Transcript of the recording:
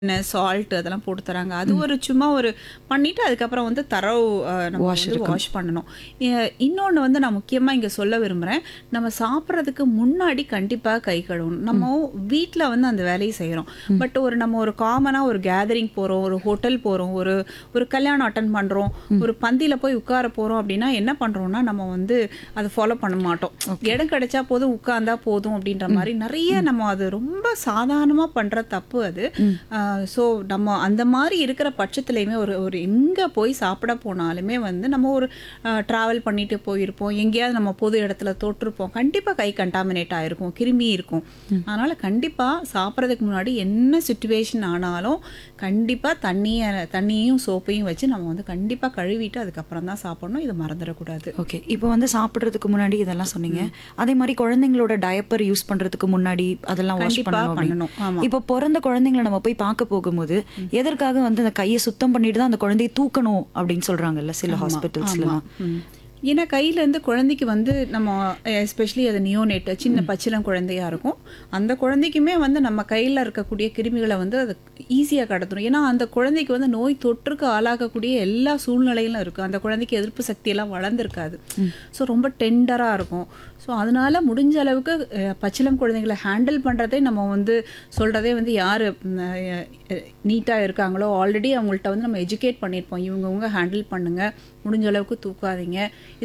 Salt அதெல்லாம் போட்டு தராங்க அது ஒரு சும்மா ஒரு பண்ணிட்டு அதுக்கப்புறம் வந்து தரவு அஹ், நம்ம Wash வந்து வாஷ் பண்ணணும் இன்னொன்று வந்து நான் முக்கியமாக இங்கே சொல்ல விரும்புகிறேன் நம்ம சாப்பிட்றதுக்கு முன்னாடி கண்டிப்பாக கை கழுவணும் நம்ம வீட்டில் வந்து அந்த வேலையை செய்கிறோம் பட் ஒரு நம்ம ஒரு காமனாக ஒரு கேதரிங் போகிறோம் ஒரு ஹோட்டல் போகிறோம் ஒரு ஒரு கல்யாணம் அட்டன் பண்ணுறோம் ஒரு பந்தியில் போய் உட்கார போகிறோம் அப்படின்னா என்ன பண்ணுறோம்னா நம்ம வந்து அதை ஃபாலோ பண்ண மாட்டோம் இடம் கிடைச்சா போதும் உட்கார்ந்தா போதும் அப்படின்ற மாதிரி நிறைய நம்ம அது ரொம்ப சாதாரணமாக பண்ணுற தப்பு அது ஸோ நம்ம அந்த மாதிரி இருக்கிற பட்சத்துலையுமே ஒரு ஒரு எங்கே போய் சாப்பிட போனாலுமே வந்து நம்ம ஒரு ட்ராவல் பண்ணிட்டு போயிருப்போம் எங்கேயாவது நம்ம பொது இடத்துல தொட்டிருப்போம் கண்டிப்பாக கை கண்டாமினேட் ஆயிருக்கும் கிருமி இருக்கும் அதனால் கண்டிப்பாக சாப்பிட்றதுக்கு முன்னாடி என்ன சுச்சுவேஷன் ஆனாலும் கண்டிப்பாக தண்ணியை தண்ணியும் சோப்பையும் வச்சு நம்ம வந்து கண்டிப்பாக கழுவிட்டு அதுக்கப்புறம் தான் சாப்பிடணும் இதை மறந்துடக்கூடாது ஓகே இப்போ வந்து சாப்பிட்றதுக்கு முன்னாடி இதெல்லாம் சொன்னீங்க அதே மாதிரி குழந்தைங்களோட டயப்பர் யூஸ் பண்றதுக்கு முன்னாடி அதெல்லாம் வாஷ் கண்டிப்பா பண்ணணும் பண்ணணும். அப்படின்னு. ஆமா. இப்போ பிறந்த குழந்தைங்களை நம்ம போய் பார்க்க போகும்போது எதற்காக வந்து அந்த கையை சுத்தம் பண்ணிட்டு தான் அந்த குழந்தையை தூக்கணும் அப்படின்னு சொல்றாங்கல்ல சில ஹாஸ்பிட்டல்ஸ்லாம் ம். ஏன்னா கையிலேருந்து குழந்தைக்கு வந்து நம்ம எஸ்பெஷலி அது நியோனேட் சின்ன பச்சிலம் குழந்தையா இருக்கும் அந்த குழந்தைக்குமே வந்து நம்ம கையில் இருக்கக்கூடிய கிருமிகளை வந்து அது ஈஸியாக கடத்தணும் ஏன்னா அந்த குழந்தைக்கு வந்து நோய் தொற்றுக்கு ஆளாகக்கூடிய எல்லா சூழ்நிலையிலும் இருக்கும் அந்த குழந்தைக்கு எதிர்ப்பு சக்தியெல்லாம் வளர்ந்துருக்காது ஸோ ரொம்ப டெண்டராக இருக்கும் ஸோ அதனால முடிஞ்ச அளவுக்கு அஹ், பச்சிளம் குழந்தைங்களை ஹேண்டில் பண்ணுறதே நம்ம வந்து சொல்கிறதே வந்து யார் நீட்டாக இருக்காங்களோ ஆல்ரெடி அவங்கள்ட்ட வந்து நம்ம எஜுகேட் பண்ணியிருப்போம் இவங்கவுங்க ஹேண்டில் பண்ணுங்கள் முடிஞ்ச அளவுக்கு தூக்காதீங்க